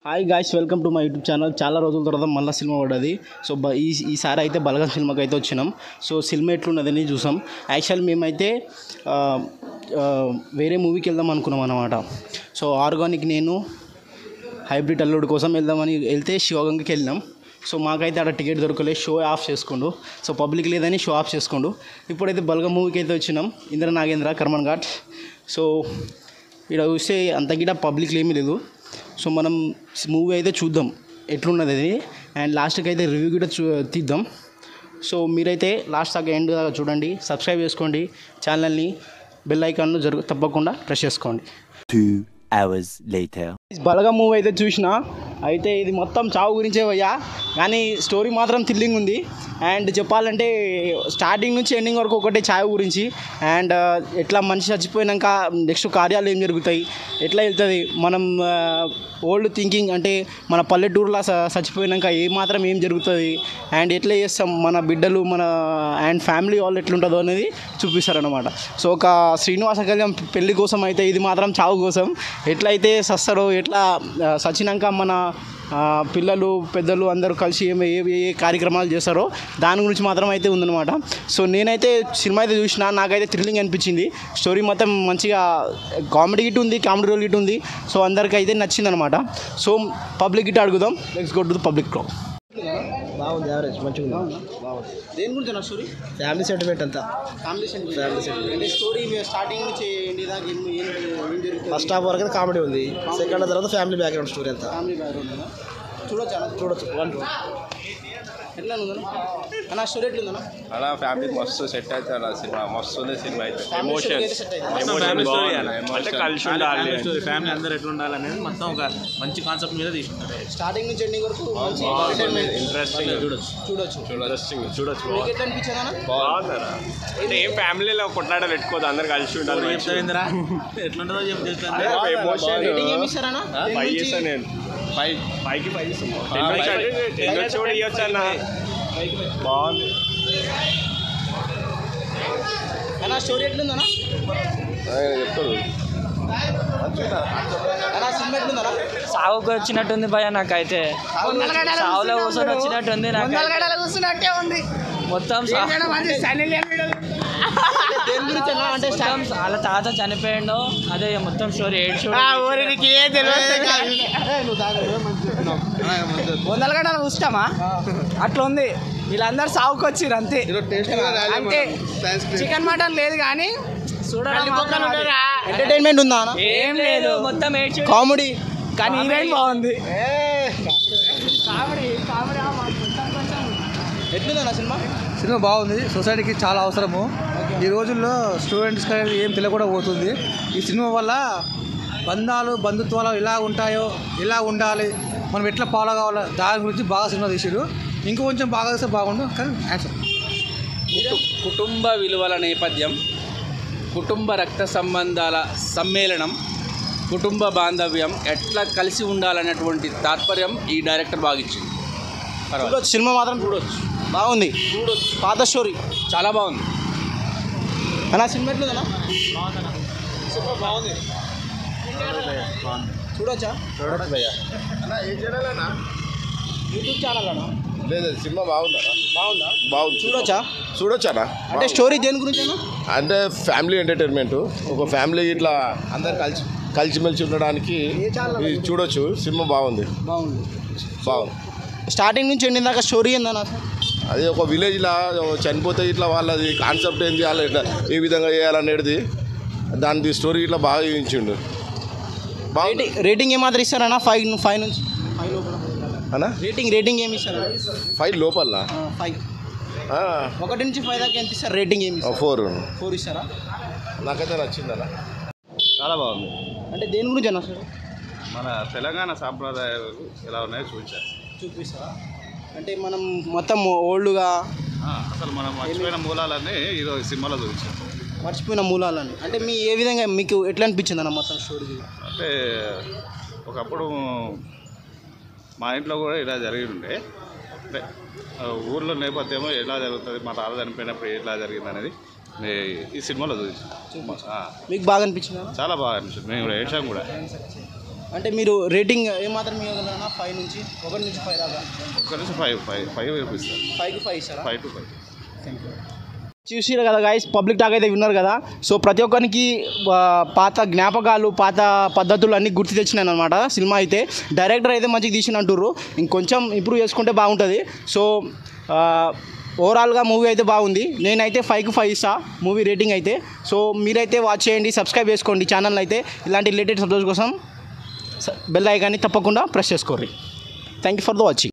Hi guys welcome to my YouTube channel చాలా రోజుల తర్వాత మళ్ళీ సినిమా పడ్డది సో బ ఈ ఈసారి అయితే బలగం సినిమాకి అయితే వచ్చినాం సో సినిమా ఎట్లున్నదని చూసాం యాక్చువల్ మేమైతే ఆ, ఆ, వేరే మూవీకి వెళ్దాం అనుకున్నాం అనమాట సో ఆర్గానిక్ నేను హైబ్రిడ్ అల్లుడు కోసం వెళ్దామని వెళ్తే శివగంగకి వెళ్ళినాం సో మాకైతే అక్కడ టికెట్ దొరకలేదు షో ఆఫ్ చేసుకుండు సో పబ్లిక్ లేదని షో ఆఫ్ చేసుకుండు ఇప్పుడైతే బలగం మూవీకి అయితే వచ్చినాం ఇంద్ర నాగేంద్ర కర్మన్ ఘాట్ సో ఇక్కడ చూస్తే అంత గిట పబ్లిక్ ఏమీ లేదు సో మనం మూవీ అయితే చూద్దాం ఎట్లున్నది అది అండ్ లాస్ట్కి అయితే రివ్యూ కూడా చూ తీద్దాం సో మీరైతే లాస్ట్ దాకా ఎండ్ దాకా చూడండి సబ్స్క్రైబ్ చేసుకోండి ఛానల్ని బెల్ ఐకాన్ను జరుగు తప్పకుండా ప్రెస్ చేసుకోండి Two hours later. Balaga movie అయితే చూసిన అయితే ఇది మొత్తం చావు గురించే పోయా కానీ స్టోరీ మాత్రం థ్రిల్లింగ్ ఉంది అండ్ చెప్పాలంటే స్టార్టింగ్ నుంచి ఎండింగ్ వరకు ఒకటే చావు గురించి అండ్ ఎట్లా మనిషి చచ్చిపోయినాక నెక్స్ట్ కార్యాలు ఏం జరుగుతాయి ఎట్లా వెళ్తుంది మనం ఓల్డ్ థింకింగ్ అంటే మన పల్లెటూరులో స- చచ్చిపోయినాక ఏ మాత్రం ఏం జరుగుతుంది అండ్ ఎట్లా చేస్తాం మన బిడ్డలు మన అండ్ ఫ్యామిలీ వాళ్ళు ఎట్లుంటుందో అనేది చూపిస్తారనమాట సో ఒక శ్రీనివాస కళ్యాణ్ పెళ్లి కోసం అయితే ఇది మాత్రం చావు కోసం ఎట్లయితే సస్తారో ఎట్లా ఆ, సచ్చినాక మన ఆ, పిల్లలు పెద్దలు అందరూ కలిసి ఏం ఏ ఏ కార్యక్రమాలు చేస్తారో దాని గురించి మాత్రం అయితే ఉందన్నమాట సో నేనైతే సినిమా అయితే చూసిన నాకైతే థ్రిల్లింగ్ అనిపించింది స్టోరీ మొత్తం మంచిగా కామెడీ గిట్ ఉంది కామెడీ రోల్ గిట్ ఉంది సో అందరికీ అయితే నచ్చింది అనమాట సో పబ్లిక్ గిట్ అడుగుదాం next go to public crowd బాగుంది యావరేజ్ మంచిగా ఉంది దేని గురించి నా స్టోరీ ఫ్యామిలీ సెంటిమెంట్ అంతా ఫ్యామిలీ సెంటిమెంట్ అంటే స్టోరీ స్టార్టింగ్ నుంచి ఎండి దాకా ఏం ఏం ఏం జరుగుతుంది ఫస్ట్ హాఫ్ వరకు కామెడీ ఉంది సెకండ్ తర్వాత ఫ్యామిలీ బ్యాక్గ్రౌండ్ స్టోరీ అంతా ఫ్యామిలీ బ్యాక్గ్రౌండ్ ఉందా చూడొచ్చా చూడొచ్చు వన్ టూ ఎట్లా ఉందన్నా అన్న స్టోరీ ఎట్లుందన్నా అలా ఫ్యామిలీ మస్తు సెట్ అవుతుంది అలా సినిమా మస్తు ఉంది సినిమా అయితే Family story ఎమోషన్స్ అయితే set అయింది. ఎమోషన్ బాగుంది అంటే కలిసి ఉండాలి స్టోరీ ఫ్యామిలీ అందరూ ఎట్లా ఉండాలనేది మొత్తం ఒక మంచి కాన్సెప్ట్ మీద తీసుకుంటారు స్టార్టింగ్ నుంచి ఎండింగ్ వరకు మంచి ఇంట్రెస్టింగ్ చూడొచ్చు చూడొచ్చు ఇంట్రెస్టింగ్ చూడొచ్చు మీకు ఎట్లా అనిపించింది అన్న బాగుందరా అంటే ఏం ఫ్యామిలీలో కొట్లాటలు పెట్టుకోదు అందరు కలిసి ఉండాలి చెప్తావేంద్రా ఎట్లుంటుందో చెప్పు చెప్తాను ఎమోషన్ రేటింగ్ ఏమి ఇస్తారన్నా ఫైవ్ చేస్తాను నేను ఫైవ్ ఫైవ్కి ఫైవ్ ఇస్తాను టెన్ వచ్చి కూడా ఇవ్వచ్చు అన్న బాగుంది అన్న స్టోరీ ఎట్లుందన్నా చెప్తాడు అన్న సినిమా ఎట్లుందన్నా సాగుకు వచ్చినట్టుంది భయ నాకైతే సావులో కూర్చొని వచ్చినట్టుంది నాకు కూర్చున్నట్టే ఉంది మొత్తం సా- దేని గురించి అన్న అంటే మొత్తం వాళ్ళ తాత చనిపోయిండు అదే మొత్తం స్టోరీ ఏడ్ షో వందల గంటలు కూర్చుంటామా అట్లా ఉంది వీళ్ళందరూ సాగుకు వచ్చిర్రు అంతే అంతే చికెన్ మటన్ లేదు కానీ చూడడం మాత్రం అది. ఎంటర్టైన్మెంట్ ఉందా అన్న ఏం లేదు మొత్తం ఏడ్ షో కామెడీ కానీ హీరోయిన్ బాగుంది కామెడీ కామెడీ ఆ మాత్రం కొంచెం కొంచెం ఎట్లుందన్న సినిమా సినిమా బాగుంది సొసైటీకి చాలా అవసరము ఈ రోజుల్లో స్టూడెంట్స్కి అనేది ఏం తెలియకుండా పోతుంది ఈ సినిమా వల్ల బంధాలు బంధుత్వాలు ఎలా ఉంటాయో ఎలా ఉండాలి మనం ఎట్లా ఫాలో కావాలో దాని గురించి బాగా సినిమా తీసారు ఇంకో కొంచెం బాగా తీస్తే బాగుండు కానీ యాక్షన్ కుటుంబ విలువల నేపథ్యం కుటుంబ రక్త సంబంధాల సమ్మేళనం కుటుంబ బాంధవ్యం ఎట్లా కలిసి ఉండాలనేటువంటి తాత్పర్యం ఈ డైరెక్టర్ బాగా ఇచ్చింది చూడొచ్చు సినిమా మాత్రం చూడొచ్చు బాగుంది చూడొచ్చు పాత స్టోరీ చాలా బాగుంది అన్న సినిమా ఎట్లుందన్నా సినిమా బాగుంది చూడొచ్చా యూట్యూబ్ ఛానల్ అన్న లేదు సినిమా బాగుందా బాగుందా బాగుంది చూడొచ్చా చూడొచ్చానా అంటే స్టోరీ దేని గురించి అన్న అంటే ఫ్యామిలీ ఎంటర్టైన్మెంట్ ఒక ఫ్యామిలీ ఇట్లా అందరు కలిసి కలిసిమెలిసి ఉండడానికి ఇది చూడొచ్చు సినిమా బాగుంది బాగుంది బాగుంది స్టార్టింగ్ నుంచి ఎండింగ్ దాకా స్టోరీ ఏందన్న అది ఒక విలేజ్లో చనిపోతే ఇట్లా వాళ్ళది కాన్సెప్ట్ ఏంది వాళ్ళు ఇట్లా ఏ విధంగా చేయాలనేది దాని స్టోరీ ఇట్లా బాగా చూపించిండు బాగుంది రేటింగ్ రేటింగ్ ఏమాత్రం ఇస్తారన్నా ఫైవ్ ఫైవ్ నుంచి ఫైవ్ లోపల అన్నా రేటింగ్ రేటింగ్ ఏమి ఇస్తారు ఫైవ్ లోపల ఫైవ్ ఒకటి నుంచి ఫైవ్ దాకా ఎంత ఇస్తారు రేటింగ్ ఏమి ఇస్తారు ఫోర్ ఫోర్ ఇస్తారా నాకైతే నచ్చిందన్న చాలా బాగుంది అంటే దేని గురించి అన్న సార్ మన తెలంగాణ సాంప్రదాయాలు ఎలా ఉన్నాయో చూపించారు చూపిస్తారా అంటే మనం మొత్తం ఓల్డ్గా అసలు మనం మర్చిపోయిన మూలాలన్నీ ఈరోజు సినిమాలో చూపించారు మర్చిపోయిన మూలాలని అంటే మీ ఏ విధంగా మీకు ఎట్లా అనిపించింది అన్న మొత్తం స్టోరీ అంటే ఒకప్పుడు మా ఇంట్లో కూడా ఇలా జరిగి ఉండే అంటే ఆ, ఊర్లో నేపథ్యము ఎలా జరుగుతుంది మా తాత చనిపోయినప్పుడు ఎలా జరిగింది అనేది నే- ఈ సినిమాలో చూపించాం ఆ, మీకు బాగా అనిపించిందా చాలా బాగా అనిపించింది మేము కూడా ఏడ్చాం కూడా అంటే మీరు రేటింగ్ ఏమాత్రం ఇవ్వగలరా ఫైవ్ నుంచి ఒకటి నుంచి ఫైవ్ దాకా ఒక్క నుంచి ఫైవ్ ఫైవ్ ఫైవ్ ఇస్తారు ఫైవ్కి ఫైవ్ ఇస్తారా ఫైవ్ టు ఫైవ్ చూసిరు కదా గాయస్ పబ్లిక్ టాక్ అయితే విన్నారు కదా సో ప్రతి ఒక్కరికి ఆ, పాత జ్ఞాపకాలు పాత పద్ధతులు అన్నీ గుర్తు తెచ్చినాను అనమాట సినిమా అయితే డైరెక్టర్ అయితే మంచిగా తీసిన అంటుర్రు ఇంకొంచెం ఇంప్రూవ్ చేసుకుంటే బాగుంటుంది సో ఆ, ఓవరాల్గా మూవీ అయితే బాగుంది నేనైతే ఫైవ్కి ఫైవ్ ఇస్తా మూవీ రేటింగ్ అయితే సో మీరైతే వాచ్ చేయండి సబ్స్క్రైబ్ చేసుకోండి ఛానల్ అయితే ఇలాంటి రిలేటెడ్ సబ్జెక్ట్స్ కోసం బెల్ ఐకాన్ని తప్పకుండా ప్రెస్ చేసుకోండి thank you for the watching